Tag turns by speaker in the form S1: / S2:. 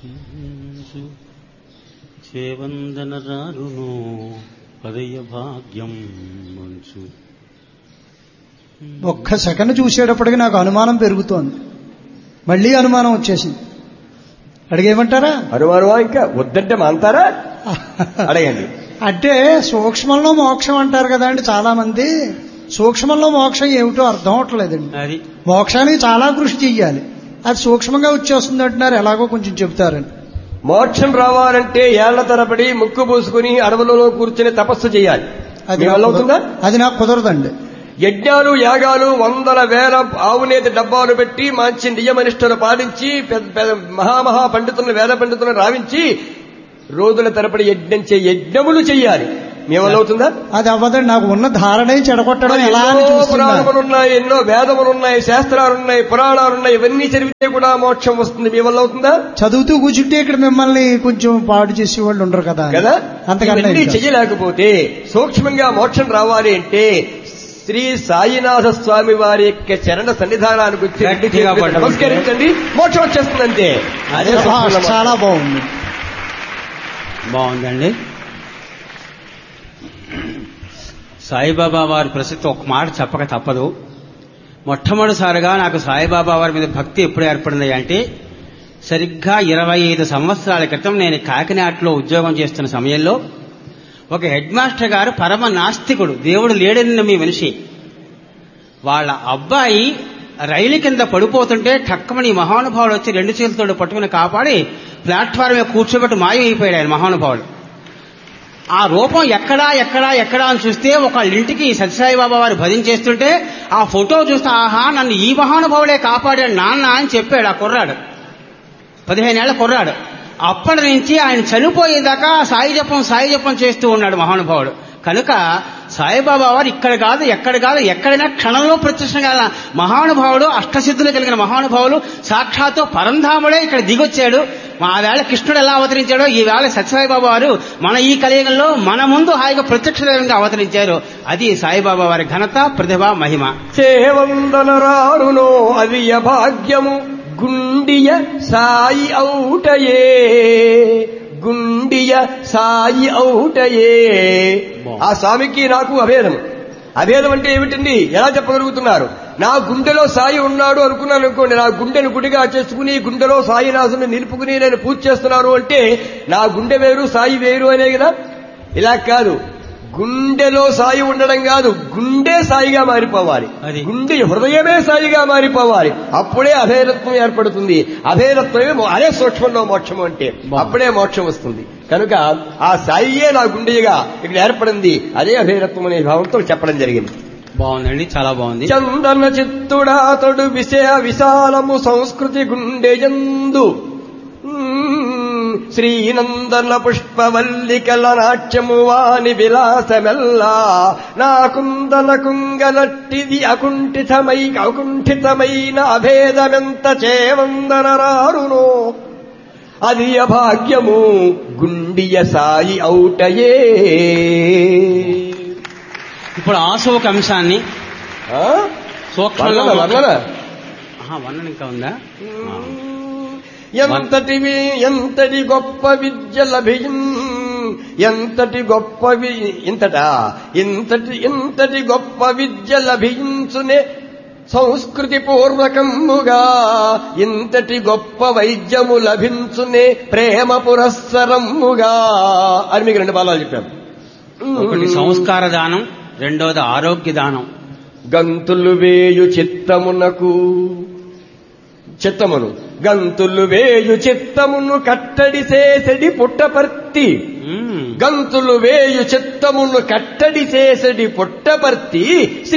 S1: చేవందన రారును పదయ భాగ్యం మంచు
S2: ఒక్క సెకండ్ చూసేటప్పటికి నాకు అనుమానం పెరుగుతోంది మళ్ళీ అనుమానం వచ్చేసింది అడిగేమంటారా
S3: అనుమానమా ఇంకా వద్దంటే మాంతారా అడగండి
S2: అంటే సూక్ష్మంలో మోక్షం అంటారు కదా అండి చాలా మంది సూక్ష్మంలో మోక్షం ఏమిటో అర్థం అవట్లేదండి
S1: అది
S2: మోక్షానికి చాలా కృషి చెయ్యాలి అది సూక్ష్మంగా వచ్చేస్తుంది అంటున్నారు ఎలాగో కొంచెం చెప్తారని
S3: మోక్షం రావాలంటే ఏళ్ల తరబడి ముక్కు పూసుకుని అడవులలో కూర్చుని తపస్సు చేయాలి
S2: అది
S3: మీ
S2: నాకు
S3: వల్ల అవుతుందా
S2: కుదర- అది నాకు కుదరదండి
S3: యజ్ఞాలు యాగాలు వందల వేల ఆవునేతి డబ్బాలు పెట్టి మంచి నియమనిష్టలు పాటించి పెద్ద పెద్ద మహామహా పండితులను వేద పండితులను రావించి రోజుల తరబడి యజ్ఞం చే యజ్ఞములు చెయ్యాలి మీ వల్ల అవుతుందా
S2: అది అవ్వదండి నాకు ఉన్న ధారణే చెడగొట్టడం ఎలా అని
S3: ఎన్నో
S2: చూస్తున్నాను
S3: పురాణములున్నాయి ఎన్నో వేదములున్నాయి శాస్త్రాలున్నాయి పురాణాలున్నాయి ఇవన్నీ చదివితే కూడా మోక్షం వస్తుంది మీ వల్ల అవుతుందా
S2: చదువుతూ కూర్చుంటే ఇక్కడ మిమ్మల్ని కొంచెం పాడు చేసే వాళ్ళు ఉండరు కదా
S3: కదా
S2: అంతకన్నా
S3: ఇవన్నీ
S2: ఇంకా.
S3: చెయ్యలేకపోతే సూక్ష్మంగా మోక్షం రావాలి అంటే శ్రీ సాయినాథ స్వామి వారి యొక్క చరణ సన్నిధానానికి వచ్చి రెండు
S1: గట్టిగా
S3: చేతులు
S1: పట్టుకుంటే.
S3: నమస్కరించండి మోక్షం వచ్చేస్తుందంటే అదే
S2: ఆ,
S3: సూక్ష్మంగా
S2: చాలా బాగుంది
S1: బాగుందండి సాయిబాబా వారి ప్రసిద్ధి ఒక మాట చెప్పక తప్పదు మొట్టమొదటిసారిగా నాకు సాయిబాబా వారి మీద భక్తి ఎప్పుడు ఏర్పడింది అంటే సరిగ్గా ఇరవై ఐదు సంవత్సరాల క్రితం నేను కాకినాడలో ఉద్యోగం చేస్తున్న సమయంలో ఒక హెడ్ మాస్టర్ గారు పరమ నాస్తికుడు దేవుడు లేడని మీ మనిషి వాళ్ళ అబ్బాయి రైలు కింద పడిపోతుంటే టక్కమని ఈ మహానుభావుడు వచ్చి రెండు చేతులతో పట్టుకుని కాపాడి ప్లాట్ఫామ్ మీద కూర్చోబెట్టి మాయమైపోయాడు ఆయన మహానుభావుడు ఆ రూపం ఎక్కడా ఎక్కడా ఎక్కడా అని చూస్తే ఒక ఇంటికి సత్యసాయి బాబా వారు భజన చేస్తుంటే ఆ ఫోటో చూస్తే ఆహా నన్ను ఈ మహానుభావుడే కాపాడాడు నాన్న అని చెప్పాడు ఆ కుర్రాడు పదిహేనేళ్ల కుర్రాడు అప్పటి నుంచి ఆయన చనిపోయేదాకా సాయి జపం సాయి జపం చేస్తూ ఉన్నాడు మహానుభావుడు కనుక సాయిబాబా వారు ఇక్కడ కాదు ఎక్కడ కాదు ఎక్కడైనా క్షణంలో ప్రత్యక్షం కాల మహానుభావుడు అష్టసిద్ధులు కలిగిన మహానుభావులు సాక్షాత్తు పరంధాముడే ఇక్కడ దిగొచ్చాడు మా వేళ కృష్ణుడు ఎలా అవతరించాడో ఈ వేళ సత్యసాయిబాబా వారు మన ఈ కలియుగంలో మన ముందు హాయిగా ప్రత్యక్ష దైవంగా అవతరించారు అది సాయిబాబా వారి ఘనత ప్రతిభ మహిమ
S3: సేవందనరారునో అవియ భాగ్యము గుండియ సాయి ఔటయే గుండియ సాయి ఔటయే ఆ స్వామికి నాకు అభేదం అభేదం అంటే ఏమిటండి ఎలా చెప్పగలుగుతున్నారు నా గుండెలో సాయి ఉన్నాడు అనుకున్నాను అనుకోండి నా గుండెను గుడిగా చేసుకుని గుండెలో సాయినాథుని నిలుపుకుని నేను పూజ చేస్తున్నాను అంటే నా గుండె వేరు సాయి వేరు అనే కదా ఇలా కాదు గుండెలో సాయి ఉండడం కాదు గుండె సాయిగా మారిపోవాలి
S1: అది.
S3: గుండె హృదయమే సాయిగా మారిపోవాలి అప్పుడే అభేదత్వం ఏర్పడుతుంది అభేదత్వమే మో- అదే సూక్ష్మంలో మోక్షం అంటే అప్పుడే మోక్షం వస్తుంది కనుక ఆ సాయియే నా గుండెగా ఇక్కడ ఏర్పడింది అదే అభేదత్వం అనే భావంతో చెప్పడం జరిగింది
S1: బాగుందండి చాలా బాగుంది
S3: చందన చిత్తుడా తొడు విషయ విశాలము సంస్కృతి గుండెయందు మ్మ్. శ్రీనందన పుష్పవల్లికల నాట్యము వాని విలాసమెల్లా నా కుందన కుంగనట్టిది అకుంఠితమై అకుంఠితమైన అభేదమెంత చేవందన రారునో అది అభాగ్యము గుండియ సాయి ఔటయే
S1: ఇప్పుడు ఆశోక అంశాన్ని
S3: ఆ?
S1: సూక్ష్మంగా
S3: వర్ణన, వర్ణన.
S1: ఆహా, వర్ణన ఇంకా ఉందా ఆ.
S3: ఎంతటి వి- ఎంతటి గొప్ప విద్య లభిం ఎంతటి గొప్ప వి- ఇంతటా ఇంతటి ఇంతటి గొప్ప విద్య లభించునే సంస్కృతి పూర్వకముగా ఇంతటి గొప్ప వైద్యము లభించునే ప్రేమ పురస్సరముగా అని మీకు రెండు బాలాలు చెప్పాను
S1: ఒకటి సంస్కార దానం రెండోది ఆరోగ్య దానం
S3: గంతులు వేయు చిత్తమునకు చిత్తమును గంతులు వేయు చిత్తమును కట్టడి చేసడి పుట్టపర్తి
S1: మ్మ్.
S3: గంతులు వేయు చిత్తమును కట్టడి చేసడి పుట్టపర్తి